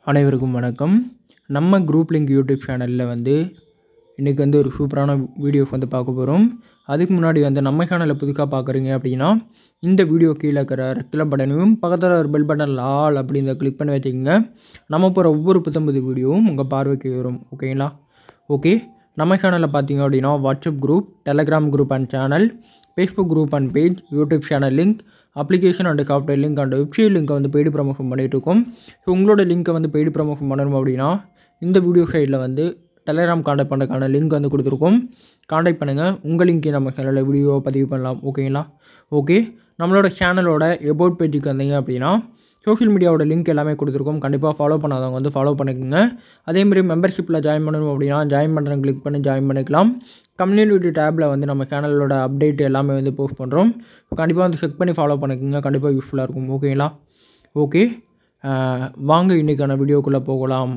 அனைவருக்கும் வணக்கம் நம்ம குரூப் லிங்க் யூடியூப் சேனலில் வந்து இன்றைக்கி வந்து ஒரு சூப்பரான வீடியோஸ் வந்து பார்க்க போகிறோம் அதுக்கு முன்னாடி வந்து நம்ம சேனலை புதுசாக பார்க்குறீங்க அப்படின்னா இந்த வீடியோ கீழே இருக்கிற ரெட்டில் பட்டனையும் பக்கத்தில் ஒரு பெல் பட்டன் ஆல் அப்படின்றத கிளிக் பண்ணி வச்சுக்கோங்க நம்ம போகிற ஒவ்வொரு புத்தம்பது வீடியோவும் உங்கள் பார்வைக்கு வரும் ஓகேங்களா ஓகே நம்ம சேனலில் பார்த்தீங்க அப்படின்னா WhatsApp group Telegram group and channel Facebook group and page YouTube channel link application and software link and website லிங்கை வந்து பெய்டு ப்ரமோஷன் பண்ணிகிட்டு இருக்கோம் ஸோ உங்களோட லிங்க்கை வந்து பெய்டு ப்ரமோஷன் பண்ணணும் அப்படின்னா இந்த வீடியோ சைடில் வந்து டெலகிராம் காண்டாக்ட் பண்ணுறதுக்கான லிங்க் வந்து கொடுத்துருக்கோம் காண்டாக்ட் பண்ணுங்கள் உங்கள் லிங்க்கை நம்ம சேனலில் வீடியோ பதிவு பண்ணலாம் ஓகேங்களா ஓகே நம்மளோட சேனலோட எபோட் பேஜுக்கு வந்தீங்க அப்படின்னா சோஷியல் மீடியாவோட லிங்க் எல்லாமே கொடுத்துருக்கோம் கண்டிப்பாக ஃபாலோ பண்ணாதவங்க வந்து ஃபாலோ பண்ணிக்கோங்க அதேமாதிரி மெம்பர்ஷிப்பில் ஜாயின் பண்ணணும் அப்படின்னா ஜாயின் பண்ணுறேன் கிளிக் பண்ணி ஜாயின் பண்ணிக்கலாம் கம்யூனிட்டி டேப்பில் வந்து நம்ம சேனலோட அப்டேட் எல்லாமே வந்து போஸ்ட் பண்ணுறோம் கண்டிப்பாக வந்து செக் பண்ணி ஃபாலோ பண்ணிக்கோங்க கண்டிப்பாக யூஸ்ஃபுல்லாக இருக்கும் ஓகேங்களா ஓகே வாங்க இன்றைக்கான வீடியோக்குள்ளே போகலாம்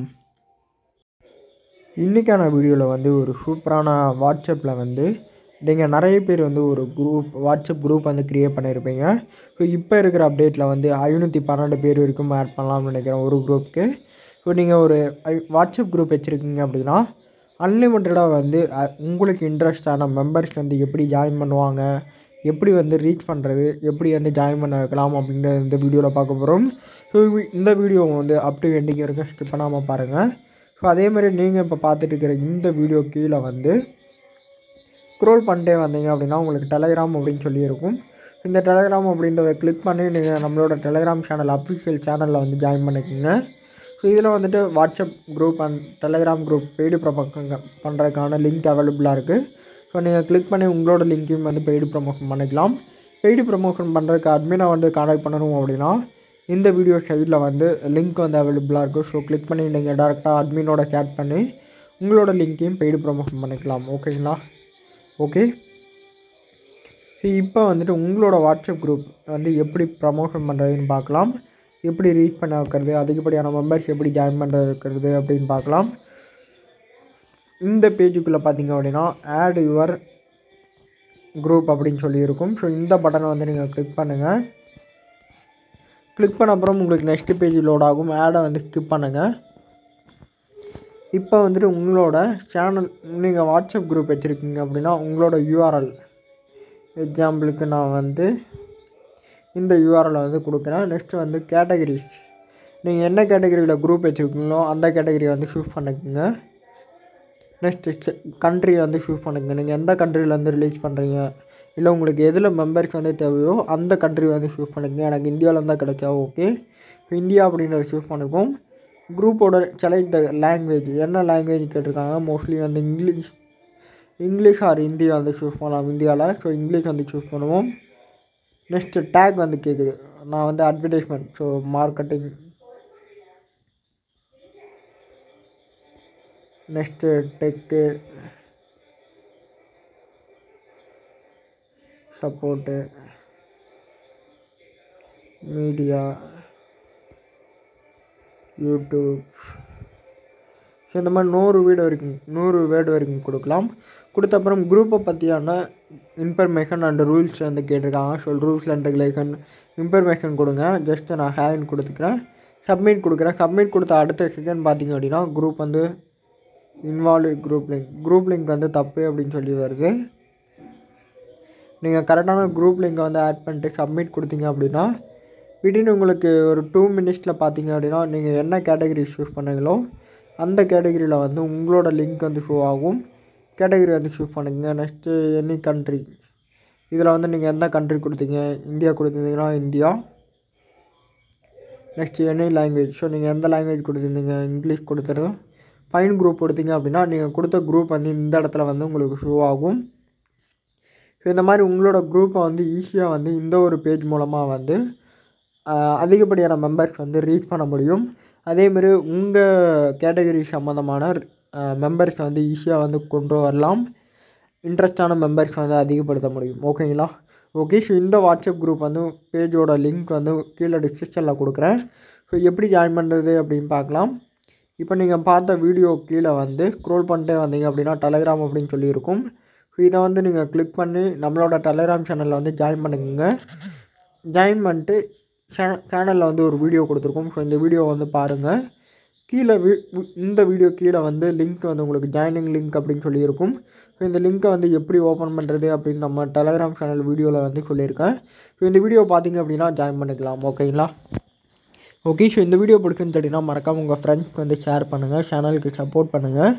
இன்றைக்கான வீடியோவில் வந்து ஒரு சூப்பரான வாட்ஸ்அப்பில் வந்து நீங்கள் நிறைய பேர் வந்து ஒரு குரூப் வாட்ஸ்அப் குரூப் வந்து க்ரியேட் பண்ணியிருப்பீங்க ஸோ இப்போ இருக்கிற அப்டேட்டில் வந்து ஐநூற்றி பன்னெண்டு பேர் வரைக்கும் ஆட் பண்ணலாம்னு நினைக்கிறேன் ஒரு குரூப்புக்கு ஸோ நீங்கள் ஒரு ஐ- வாட்ஸ்அப் குரூப் வச்சுருக்கீங்க அப்படின்னா அன்லிமிட்டடாக வந்து அ- உங்களுக்கு இன்ட்ரெஸ்டான மெம்பர்ஸ் வந்து எப்படி ஜாயின் பண்ணுவாங்க எப்படி வந்து ரீச் பண்ணுறது எப்படி வந்து ஜாயின் பண்ண வைக்கலாம் அப்படின்ற இந்த வீடியோவில் பார்க்க போகிறோம் ஸோ இந்த வீடியோ வந்து அப் டு எண்டிங் வரைக்கும் ஸ்கிப் பண்ணாமல் பாருங்கள் ஸோ அதே மாதிரி நீங்கள் இப்போ பார்த்துட்டு இருக்கிற இந்த வீடியோ கீழே வந்து ஸ்க்ரோல் பண்ணிட்டே வந்தீங்க அப்படின்னா உங்களுக்கு டெலகிராம் அப்படின்னு சொல்லி இருக்கும் இந்த டெலகிராம் அப்படின்றத கிளிக் பண்ணி நீங்கள் நம்மளோட டெலகிராம் சேனல் அஃபிஷியல் சேனலில் வந்து ஜாயின் பண்ணிக்கோங்க ஸோ இதில் வந்துட்டு WhatsApp group and Telegram group paid promotion பண்ணுறதுக்கான லிங்க் அவைலபிளாக இருக்குது ஸோ நீங்கள் கிளிக் பண்ணி உங்களோட லிங்க்கையும் வந்து பெய்டு ப்ரொமோஷன் பண்ணிக்கலாம் பெய்டு ப்ரொமோஷன் பண்ணுறதுக்கு அட்மினை வந்து காண்டாக்ட் பண்ணணும் அப்படின்னா இந்த வீடியோ சைடில் வந்து லிங்க் வந்து அவைலபிளாக இருக்குது ஸோ கிளிக் பண்ணி நீங்கள் டேரெக்டாக அட்மினோட சேட் பண்ணி உங்களோட லிங்க்கையும் பெய்டு ப்ரொமோஷன் பண்ணிக்கலாம் ஓகேங்களா ஓகே இப்போ வந்துட்டு உங்களோட வாட்ஸ்அப் குரூப் வந்து எப்படி ப்ரமோஷன் பண்ணுறதுன்னு பார்க்கலாம் எப்படி ரீச் பண்ண வைக்கிறது அதிகப்படியான மெம்பர்ஸ் எப்படி ஜாயின் பண்ண வைக்கிறது அப்படின்னு பார்க்கலாம் இந்த பேஜுக்குள்ளே பார்த்தீங்க அப்படின்னா ஆட் யுவர் குரூப் அப்படின்னு சொல்லி இருக்கும் ஸோ இந்த பட்டனை வந்து நீங்கள் கிளிக் பண்ணுங்கள் கிளிக் பண்ண அப்புறம் உங்களுக்கு நெக்ஸ்ட் பேஜ் லோட் ஆகும் ஆடை வந்து ஸ்கிப் பண்ணுங்கள் இப்போ வந்துட்டு உங்களோட சேனல் நீங்கள் வாட்ஸ்அப் குரூப் வச்சுருக்கீங்க அப்படின்னா உங்களோட யூஆர்எல் எக்ஸாம்பிளுக்கு நான் வந்து இந்த யூஆர்எல் வந்து கொடுக்குறேன் நெக்ஸ்ட் வந்து கேட்டகரிஸ் நீங்கள் என்ன கேட்டகரியில் குரூப் வச்சுருக்கீங்களோ அந்த கேட்டகரியை வந்து சூஸ் பண்ணிக்கோங்க நெக்ஸ்ட்டு கண்ட்ரி வந்து சூஸ் பண்ணிக்கோங்க நீங்கள் எந்த கண்ட்ரிலேருந்து ரிலீஸ் பண்ணுறீங்க இல்லை உங்களுக்கு எதில் மெம்பர்ஸ் வந்து தேவையோ அந்த கண்ட்ரி வந்து சூஸ் பண்ணிக்கோங்க எனக்கு இந்தியாவில் இருந்தால் கிடைச்சா ஓகே இந்தியா அப்படின்றத சூஸ் பண்ணிப்போம் குரூப்போட செலக்ட் லாங்குவேஜ் என்ன லாங்குவேஜ் கேட்டிருக்காங்க மோஸ்ட்லி வந்து இங்கிலீஷ் இங்கிலீஷ் ஆர் ஹிந்தி வந்து சூஸ் பண்ணலாம் இந்தியாவில் ஸோ இங்கிலீஷ் வந்து சூஸ் பண்ணுவோம் நெக்ஸ்ட்டு டேக் வந்து கேட்குது நான் வந்து advertisement so marketing next tech support media YouTube so இந்த மாதிரி நூறு வீடு வரைக்கும் நூறு வேர்டு வரைக்கும் கொடுக்கலாம் கொடுத்த அப்புறம் குரூப்பை பற்றியான இன்ஃபர்மேஷன் அண்ட் ரூல்ஸ் வந்து கேட்டிருக்காங்க so rules and regulation information கொடுங்க ஜஸ்ட் நான் ஹேண்ட் கொடுத்துக்கிறேன் சப்மிட் கொடுக்குறேன் சப்மிட் கொடுத்த அடுத்த செகண்ட் பார்த்தீங்க அப்படின்னா குரூப் வந்து involve group link group link வந்து தப்பு அப்படின்னு சொல்லி வருது நீங்கள் கரெக்டான குரூப் லிங்கை வந்து ஆட் பண்ணிட்டு சப்மிட் கொடுத்தீங்க அப்படின்னா விட்டின் உங்களுக்கு ஒரு டூ மினிட்ஸில் பார்த்தீங்க அப்படின்னா நீங்கள் என்ன கேட்டகரி சூஸ் பண்ணீங்களோ அந்த கேட்டகரியில் வந்து உங்களோட லிங்க் வந்து ஷோ ஆகும் கேட்டகரி வந்து சூஸ் பண்ணுங்க நெக்ஸ்ட்டு எனி கண்ட்ரி இதில் வந்து நீங்கள் எந்த கண்ட்ரி கொடுத்தீங்க இந்தியா கொடுத்துருந்தீங்கன்னா India next any language so நீங்கள் எந்த லாங்குவேஜ் கொடுத்துருந்தீங்க இங்கிலீஷ் கொடுத்துருந்தோம் ஃபைன் குரூப் கொடுத்தீங்க அப்படின்னா நீங்கள் கொடுத்த குரூப் வந்து இந்த இடத்துல வந்து உங்களுக்கு ஷோ ஆகும் ஸோ இந்த மாதிரி உங்களோட குரூப்பை வந்து ஈஸியாக வந்து இந்த ஒரு பேஜ் மூலமாக வந்து ஆஹ், அதிகப்படியான மெம்பர்ஸ் வந்து ரீச் பண்ண முடியும் அதேமாரி உங்கள் கேட்டகரி சம்மந்தமான மெம்பர்ஸ் வந்து ஈஸியாக வந்து கொண்டு வரலாம் இன்ட்ரெஸ்டான மெம்பர்ஸ் வந்து அதிகப்படுத்த முடியும் ஓகேங்களா ஓகே ஸோ இந்த வாட்ஸ்அப் குரூப் வந்து பேஜோட லிங்க் வந்து கீழே டிஸ்கிரிப்ஷனில் கொடுக்குறேன் ஸோ எப்படி ஜாயின் பண்ணுறது அப்படின்னு பார்க்கலாம் இப்போ நீங்கள் பார்த்த வீடியோ கீழே வந்து ஸ்க்ரோல் பண்ணிட்டே வந்தீங்க அப்படின்னா டெலகிராம் அப்படின்னு சொல்லியிருக்கும் ஸோ இதை வந்து நீங்கள் கிளிக் பண்ணி நம்மளோட டெலகிராம் சேனலில் வந்து ஜாயின் பண்ணுங்க ஜாயின் பண்ணிட்டு சே சேனலில் வந்து ஒரு வீடியோ கொடுத்துருக்கோம் ஸோ இந்த வீடியோ வந்து பாருங்கள் கீழே வீ இந்த வீடியோ கீழே வந்து லிங்க் வந்து உங்களுக்கு ஜாயினிங் லிங்க் அப்படின்னு சொல்லியிருக்கும் ஸோ இந்த லிங்க்கை வந்து எப்படி ஓப்பன் பண்ணுறது அப்படின்னு நம்ம டெலகிராம் சேனல் வீடியோவில் வந்து சொல்லியிருக்கேன் ஸோ இந்த வீடியோ பார்த்தீங்க அப்படின்னா ஜாயின் பண்ணிக்கலாம் ஓகேங்களா ஓகே ஸோ இந்த வீடியோ பிடிக்குன்னு தெரியுன்னா மறக்காமல் உங்கள் ஃப்ரெண்ட்ஸ்க்கு வந்து ஷேர் பண்ணுங்கள் சேனலுக்கு சப்போர்ட் பண்ணுங்கள்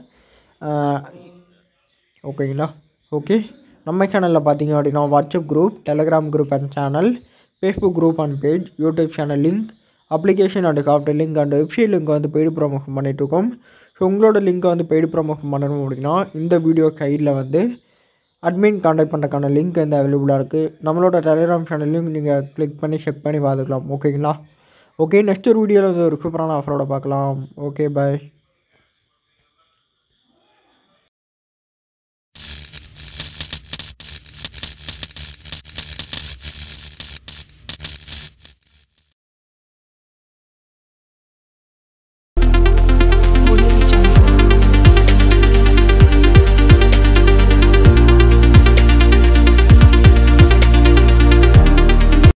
ஓகேங்களா ஓகே நம்ம சேனலில் பார்த்தீங்க அப்படின்னா WhatsApp group Telegram group and channel Facebook group and page YouTube channel link application and software link and website link வந்து பெய்டு ப்ரொமோஷன் பண்ணிகிட்ருக்கோம் ஸோ உங்களோட லிங்க்கை வந்து பெய்டு ப்ரொமோஷன் பண்ணணும் அப்படின்னா இந்த வீடியோ சைடில் வந்து அட்மின் காண்டாக்ட் பண்ணுறக்கான லிங்க் வந்து அவைலபிளாக இருக்குது நம்மளோட டெலிகிராம் சேனல்லையும் நீங்கள் கிளிக் பண்ணி செக் பண்ணி பார்த்துக்கலாம் ஓகேங்களா ஓகே நெக்ஸ்ட் ஒரு வீடியோவில் வந்து ஒரு சூப்பரான ஆஃபரோட பார்க்கலாம் ஓகே பாய்